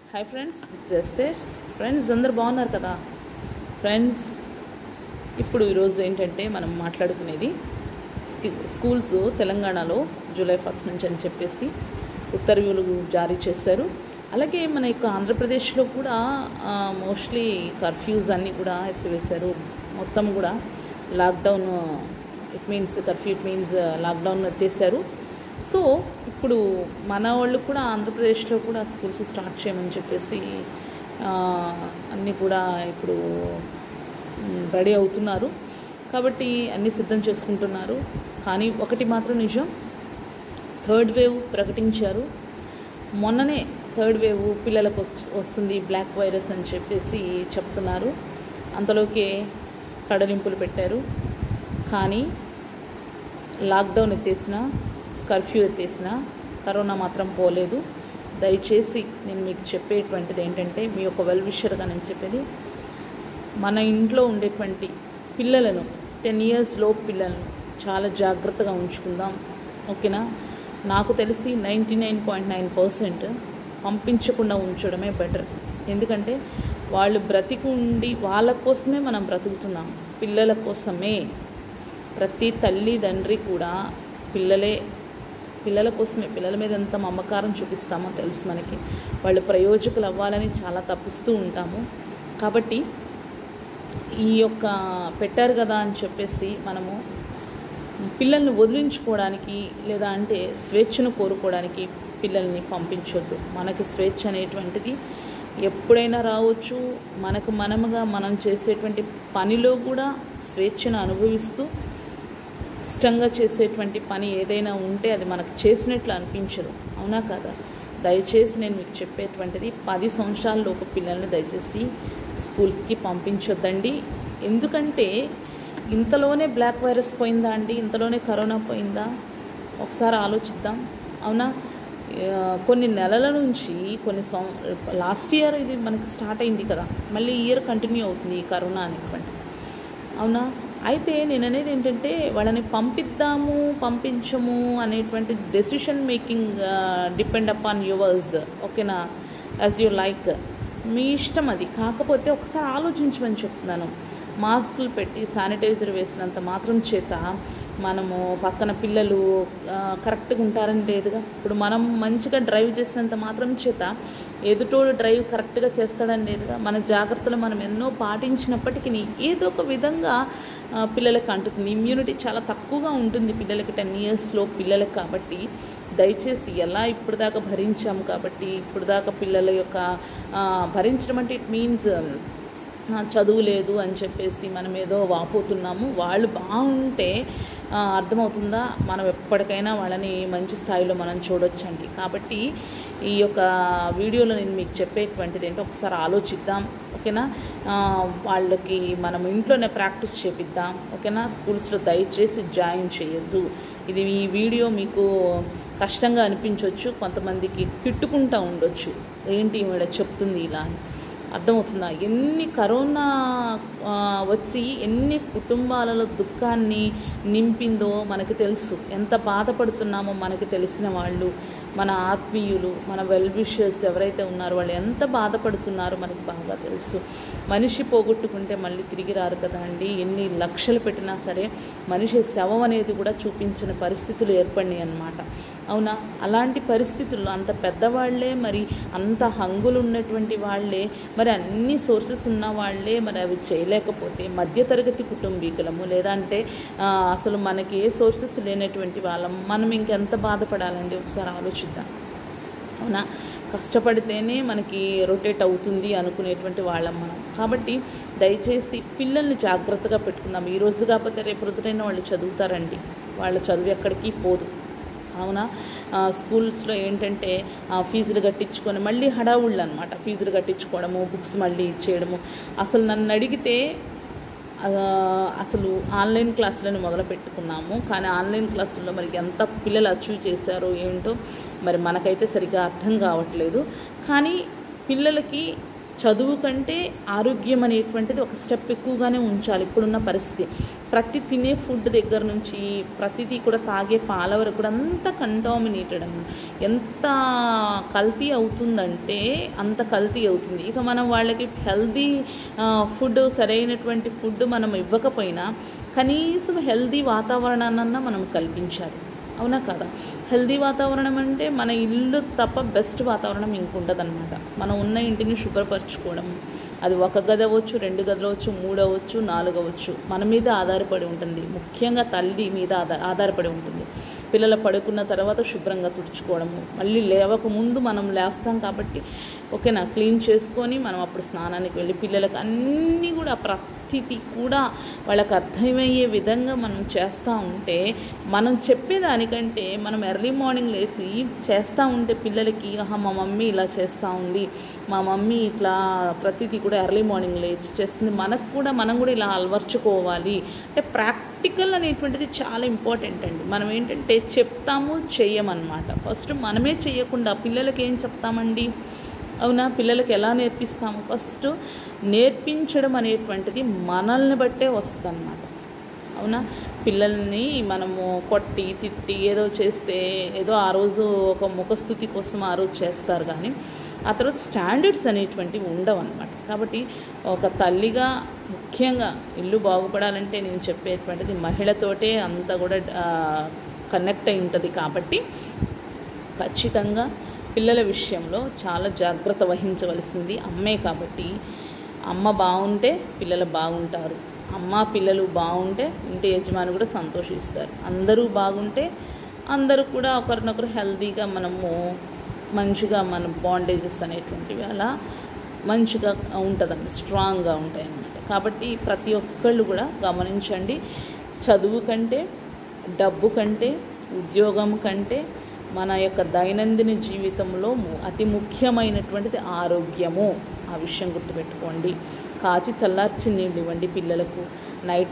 hi friends this చేస్తే friends అందరు బాగున్నారు కదా ఫ్రెండ్స్ ఇప్పుడు ఈరోజు ఏంటంటే మనం మాట్లాడుకునేది స్కి- స్కూల్స్ తెలంగాణలో జూలై ఫస్ట్ నుంచి అని చెప్పేసి ఉత్తర్వులు జారీ చేశారు అలాగే మన యొక్క ఆంధ్రప్రదేశ్లో కూడా మోస్ట్లీ కర్ఫ్యూస్ అన్నీ కూడా ఎత్తివేశారు మొత్తం కూడా lockdown it means curfew it means lockdown ఎత్తేసారు సో ఇప్పుడు మన వాళ్ళు కూడా ఆంధ్రప్రదేశ్లో కూడా స్కూల్స్ స్టార్ట్ చేయమని చెప్పేసి ఆ, అన్నీ కూడా ఇప్పుడు మ్, రెడీ అవుతున్నారు కాబట్టి అన్నీ సిద్ధం చేసుకుంటున్నారు కానీ ఒకటి మాత్రం నిజం థర్డ్ వేవ్ ప్రకటించారు మొన్ననే థర్డ్ వేవ్ పిల్లలకు వస్- వస్తుంది బ్లాక్ వైరస్ అని చెప్పేసి చెప్తున్నారు అంతలోకే సడలింపులు పెట్టారు కానీ లాక్డౌన్ ఎత్తేసిన కర్ఫ్యూ ఎత్తేసిన కరోనా మాత్రం పోలేదు దయచేసి నేను మీకు చెప్పేటువంటిది ఏంటంటే మీ యొక్క వెల్ విషర్గా నేను చెప్పేది మన ఇంట్లో ఉండేటువంటి పిల్లలను టెన్ ఇయర్స్ లోపు పిల్లలను చాలా జాగ్రత్తగా ఉంచుకుందాం ఓకేనా నాకు తెలిసి ninety nine point nine percent పంపించకుండా ఉంచడమే బెటర్ ఎందుకంటే వాళ్ళు బ్రతికి ఉండి వాళ్ళ కోసమే మనం బ్రతుకుతున్నాం పిల్లల కోసమే ప్రతి తల్లి తండ్రి కూడా పిల్లలే పిల్లల కోసమే పిల్లల మీద ఎంత మమకారం చూపిస్తామో తెలుసు మనకి వాళ్ళు ప్రయోజకులు అవ్వాలని చాలా తప్పిస్తూ ఉంటాము కాబట్టి ఈ యొక్క పెట్టారు కదా అని చెప్పేసి మనము పిల్లల్ని వదిలించుకోవడానికి లేదా అంటే స్వేచ్ఛను కోరుకోవడానికి పిల్లల్ని పంపించొద్దు మనకి స్వేచ్ఛ అనేటువంటిది ఎప్పుడైనా రావచ్చు మనకు మనముగా మనం చేసేటువంటి పనిలో కూడా స్వేచ్ఛను అనుభవిస్తూ ఇష్టంగా చేసేటువంటి పని ఏదైనా ఉంటే అది మనకు చేసినట్లు అనిపించదు అవునా కదా దయచేసి నేను మీకు చెప్పేటువంటిది పది సంవత్సరాల లోపు పిల్లల్ని దయచేసి స్కూల్స్కి పంపించొద్దండి ఎందుకంటే ఇంతలోనే బ్లాక్ వైరస్ పోయిందా అండి ఇంతలోనే కరోనా పోయిందా ఒకసారి ఆలోచిద్దాం అవునా ఆ, కొన్ని నెలల నుంచి కొన్ని సం లాస్ట్ ఇయర్ ఇది మనకి స్టార్ట్ అయింది కదా మళ్ళీ ఈ ఇయర్ కంటిన్యూ అవుతుంది ఈ కరోనా అనేటువంటి అవునా అయితే నేను అనేది ఏంటంటే వాళ్ళని పంపిద్దాము పంపించము అనేటువంటి decision making depend upon yours ఓకేనా యాజ్ యూ లైక్ మీ ఇష్టం అది కాకపోతే ఒకసారి ఆలోచించమని చెప్తున్నాను మాస్కులు పెట్టి శానిటైజర్ వేసినంత మాత్రం చేత మనము పక్కన పిల్లలు ఆ, కరెక్ట్గా ఉంటారని లేదుగా ఇప్పుడు మనం మంచిగా డ్రైవ్ చేసినంత మాత్రం చేత ఎదుటోడు డ్రైవ్ కరెక్ట్గా చేస్తాడని లేదుగా మన జాగ్రత్తలు మనం ఎన్నో పాటించినప్పటికీ ఏదో ఒక విధంగా ఆ, పిల్లలకు అంటుతుంది ఇమ్యూనిటీ చాలా తక్కువగా ఉంటుంది పిల్లలకి టెన్ ఇయర్స్లో పిల్లలకి కాబట్టి దయచేసి ఎలా ఇప్పుడు దాకా భరించాము కాబట్టి ఇప్పుడు దాకా పిల్లల యొక్క ఆ, భరించడం అంటే ఇట్ మీన్స్ ఆ, చదువు లేదు అని చెప్పేసి మనం ఏదో వాపోతున్నాము వాళ్ళు బాగుంటే ఆ, అర్థమవుతుందా మనం ఎప్పటికైనా వాళ్ళని మంచి స్థాయిలో మనం చూడొచ్చండి కాబట్టి ఈ యొక్క వీడియోలో నేను మీకు చెప్పేటువంటిది ఏంటో ఒకసారి ఆలోచిద్దాం ఓకేనా ఆ, వాళ్ళకి మనం ఇంట్లోనే ప్రాక్టీస్ చేపిద్దాం ఓకేనా స్కూల్స్లో దయచేసి జాయిన్ చేయొద్దు ఇది ఈ వీడియో మీకు కష్టంగా అనిపించవచ్చు కొంతమందికి తిట్టుకుంటూ ఉండొచ్చు ఏంటి ఈవిడ చెప్తుంది ఇలా అని అర్థమవుతుందా ఎన్ని కరోనా ఆ, వచ్చి ఎన్ని కుటుంబాలలో దుఃఖాన్ని నింపిందో మనకి తెలుసు ఎంత బాధపడుతున్నామో మనకి తెలిసిన వాళ్ళు మన ఆత్మీయులు మన వెల్ విషర్స్ ఎవరైతే ఉన్నారో వాళ్ళు ఎంత బాధపడుతున్నారో మనకు బాగా తెలుసు మనిషి పోగొట్టుకుంటే మళ్ళీ తిరిగి రారు కదా అండి ఎన్ని లక్షలు పెట్టినా సరే మనిషి శవం అనేది కూడా చూపించిన పరిస్థితులు ఏర్పడినాయి అన్నమాట అవునా అలాంటి పరిస్థితుల్లో అంత పెద్దవాళ్లే మరి అంత హంగులు ఉన్నటువంటి వాళ్ళే మరి అన్ని సోర్సెస్ ఉన్న వాళ్ళే మరి అవి చేయలేకపోతే మధ్యతరగతి కుటుంబీకులము లేదంటే ఆ, అసలు మనకి ఏ సోర్సెస్ లేనటువంటి వాళ్ళం మనం ఇంకెంత బాధపడాలండి ఒకసారి ఆలోచిద్దాం అవునా కష్టపడితేనే మనకి రొటేట్ అవుతుంది అనుకునేటువంటి వాళ్ళం మనం కాబట్టి దయచేసి పిల్లల్ని జాగ్రత్తగా పెట్టుకుందాం ఈ రోజు కాకపోతే రేపు రుదుటైన వాళ్ళు చదువుతారండి వాళ్ళ చదువు ఎక్కడికి పోదు అవునా ఆ, స్కూల్స్లో ఏంటంటే ఆ, ఫీజులు కట్టించుకొని మళ్ళీ హడావుళ్ళు అనమాట ఫీజులు కట్టించుకోవడము బుక్స్ మళ్ళీ ఇచ్చేయడము అసలు నన్ను అడిగితే ఆ, అసలు ఆన్లైన్ క్లాసులను మొదలు పెట్టుకున్నాము కానీ ఆన్లైన్ క్లాసుల్లో మరి ఎంత పిల్లలు అచీవ్ చేశారో ఏంటో మరి మనకైతే సరిగ్గా అర్థం కావట్లేదు కానీ పిల్లలకి చదువు కంటే ఆరోగ్యం అనేటువంటిది ఒక స్టెప్ ఎక్కువగానే ఉంచాలి ఇప్పుడున్న పరిస్థితి ప్రతి తినే ఫుడ్ దగ్గర నుంచి ప్రతిదీ కూడా తాగే పాల వరకు కూడా అంతా కంటామినేటెడ్ అన్నమాట ఎంత కల్తీ అవుతుందంటే అంత కల్తీ అవుతుంది ఇక మనం వాళ్ళకి హెల్దీ ఫుడ్ సరైనటువంటి ఫుడ్ మనం ఇవ్వకపోయినా కనీసం హెల్దీ వాతావరణాన్నన్నా మనం కల్పించాలి అవునా కదా హెల్దీ వాతావరణం అంటే మన ఇల్లు తప్ప బెస్ట్ వాతావరణం ఇంకుంటుంది అనమాట మనం ఉన్న ఇంటిని శుభ్రపరచుకోవడం అది ఒక గది అవ్వచ్చు రెండు గదులు అవ్వచ్చు మూడు అవ్వచ్చు నాలుగు అవ్వచ్చు మన మీద ఆధారపడి ఉంటుంది ముఖ్యంగా తల్లి మీద ఆధార ఆధారపడి ఉంటుంది పిల్లలు పడుకున్న తర్వాత శుభ్రంగా తుడుచుకోవడము మళ్ళీ లేవక ముందు మనం లేస్తాం కాబట్టి ఓకేనా క్లీన్ చేసుకొని మనం అప్పుడు స్నానానికి వెళ్ళి పిల్లలకు అన్నీ కూడా ప్రతిదీ కూడా వాళ్ళకి అర్థమయ్యే విధంగా మనం చేస్తూ ఉంటే మనం చెప్పేదానికంటే మనం ఎర్లీ మార్నింగ్ లేచి చేస్తూ ఉంటే పిల్లలకి ఆహా మా మమ్మీ ఇలా చేస్తూ ఉంది మా మమ్మీ ఇట్లా ప్రతిదీ కూడా ఎర్లీ మార్నింగ్ లేచి చేస్తుంది మనకు కూడా మనం కూడా ఇలా అలవర్చుకోవాలి అంటే ప్రాక్టికల్ అనేటువంటిది చాలా ఇంపార్టెంట్ అండి మనం ఏంటంటే చెప్తాము చెయ్యమన్నమాట ఫస్ట్ మనమే చేయకుండా పిల్లలకి ఏం చెప్తామండి అవునా పిల్లలకి ఎలా నేర్పిస్తాము ఫస్ట్ నేర్పించడం అనేటువంటిది మనల్ని బట్టే వస్తుందన్నమాట అవునా పిల్లల్ని మనము కొట్టి తిట్టి ఏదో చేస్తే ఏదో ఆ రోజు ఒక ముఖస్థుతి కోసం ఆ రోజు చేస్తారు కానీ ఆ తర్వాత స్టాండర్డ్స్ అనేటువంటివి ఉండవు అనమాట కాబట్టి ఒక తల్లిగా ముఖ్యంగా ఇల్లు బాగుపడాలంటే నేను చెప్పేటువంటిది మహిళతోటే అంతా కూడా కనెక్ట్ అయి ఉంటుంది కాబట్టి ఖచ్చితంగా పిల్లల విషయంలో చాలా జాగ్రత్త వహించవలసింది అమ్మే కాబట్టి అమ్మ బాగుంటే పిల్లలు బాగుంటారు అమ్మ పిల్లలు బాగుంటే ఇంటి యజమాని కూడా సంతోషిస్తారు అందరూ బాగుంటే అందరూ కూడా ఒకరినొకరు హెల్తీగా మనము మంచిగా మన బాండేజెస్ అనేటువంటివి అలా మంచిగా ఉంటుందండి స్ట్రాంగ్గా ఉంటాయి అన్నమాట కాబట్టి ప్రతి ఒక్కళ్ళు కూడా గమనించండి చదువు కంటే డబ్బు కంటే ఉద్యోగం కంటే మన యొక్క దైనందిన జీవితంలో అతి ముఖ్యమైనటువంటిది ఆరోగ్యము ఆ విషయం గుర్తుపెట్టుకోండి కాచి చల్లార్చి నీళ్ళు ఇవ్వండి పిల్లలకు నైటే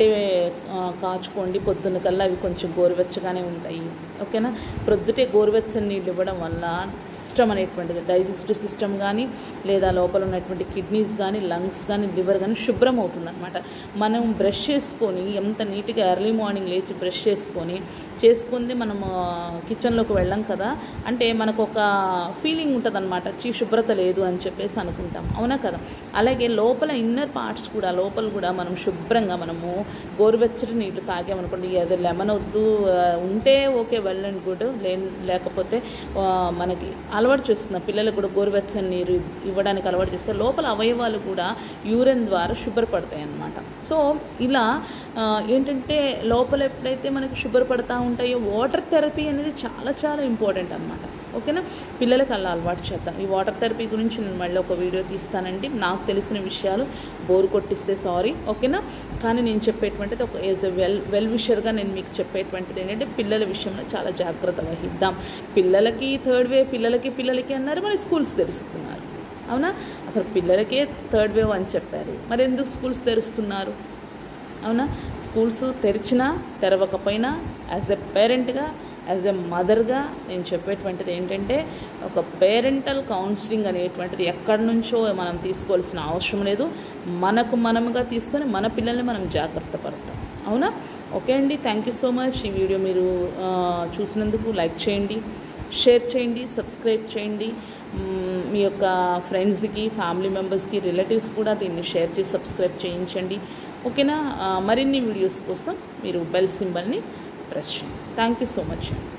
కాచుకోండి పొద్దున్న కల్లా అవి కొంచెం గోరువెచ్చగానే ఉంటాయి ఓకేనా ప్రొద్దుటే గోరువెచ్చని నీళ్ళు ఇవ్వడం వల్ల సిస్టమ్ అనేటువంటిది డైజెస్టివ్ సిస్టమ్ కానీ లేదా లోపల ఉన్నటువంటి కిడ్నీస్ కానీ లంగ్స్ కానీ లివర్ కానీ శుభ్రం అవుతుందన్నమాట మనం బ్రష్ చేసుకొని ఎంత నీట్గా ఎర్లీ మార్నింగ్ లేచి బ్రష్ చేసుకొని చేసుకుంది మనం కిచెన్లోకి వెళ్ళాం కదా అంటే మనకు ఒక ఫీలింగ్ ఉంటుంది అనమాట చీ శుభ్రత లేదు అని చెప్పేసి అనుకుంటాం అవునా కదా అలాగే లోపల ఇన్నర్ పార్ట్స్ కూడా లోపల కూడా మనం శుభ్రంగా మనము గోరువెచ్చటి నీళ్ళు తాగామనుకోండి ఏదో లెమన్ వద్దు ఉంటే ఓకే వెల్ అండ్ గుడ్ లే లేకపోతే మనకి అలవాటు చేస్తున్న పిల్లలకు కూడా గోరువెచ్చని నీరు ఇవ్వడానికి అలవాటు చేస్తే లోపల అవయవాలు కూడా యూరిన్ ద్వారా శుభ్రపడతాయి అన్నమాట సో ఇలా ఏంటంటే లోపల ఎప్పుడైతే మనకి శుభ్రపడతా ఉంటాయో వాటర్ థెరపీ అనేది చాలా చాలా ఇంపార్టెంట్ అనమాట ఓకేనా పిల్లలకి అలా అలవాటు చేద్దాం ఈ వాటర్ థెరపీ గురించి నేను మళ్ళీ ఒక వీడియో తీస్తానండి నాకు తెలిసిన విషయాలు బోరు కొట్టిస్తే సారీ ఓకేనా కానీ నేను చెప్పేటువంటిది ఒక ఏజ్ ఎ వెల్ వెల్ విషర్గా నేను మీకు చెప్పేటువంటిది ఏంటంటే పిల్లల విషయంలో చాలా జాగ్రత్త వహిద్దాం పిల్లలకి థర్డ్ వే పిల్లలకి పిల్లలకి అన్నారు మరి స్కూల్స్ తెరుస్తున్నారు అవునా అసలు పిల్లలకే థర్డ్ వేవ్ అని చెప్పారు మరి ఎందుకు స్కూల్స్ తెరుస్తున్నారు అవునా స్కూల్స్ తెరిచినా తెరవకపోయినా యాజ్ ఎ పేరెంట్గా యాజ్ ఎ మదర్గా నేను చెప్పేటువంటిది ఏంటంటే ఒక పేరెంటల్ కౌన్సిలింగ్ అనేటువంటిది ఎక్కడి నుంచో మనం తీసుకోవాల్సిన అవసరం లేదు మనకు మనముగా తీసుకొని మన పిల్లల్ని మనం జాగ్రత్త పడతాం అవునా ఓకే అండి థ్యాంక్ యూ సో మచ్ ఈ వీడియో మీరు చూసినందుకు లైక్ చేయండి షేర్ చేయండి సబ్స్క్రైబ్ చేయండి మీ యొక్క ఫ్రెండ్స్కి ఫ్యామిలీ మెంబర్స్కి రిలేటివ్స్ కూడా దీన్ని షేర్ చేసి సబ్స్క్రైబ్ చేయించండి ఓకేనా మరిన్ని వీడియోస్ కోసం మీరు బెల్ సింబల్ని ప్రెస్ చేయండి థ్యాంక్ యూ సో మచ్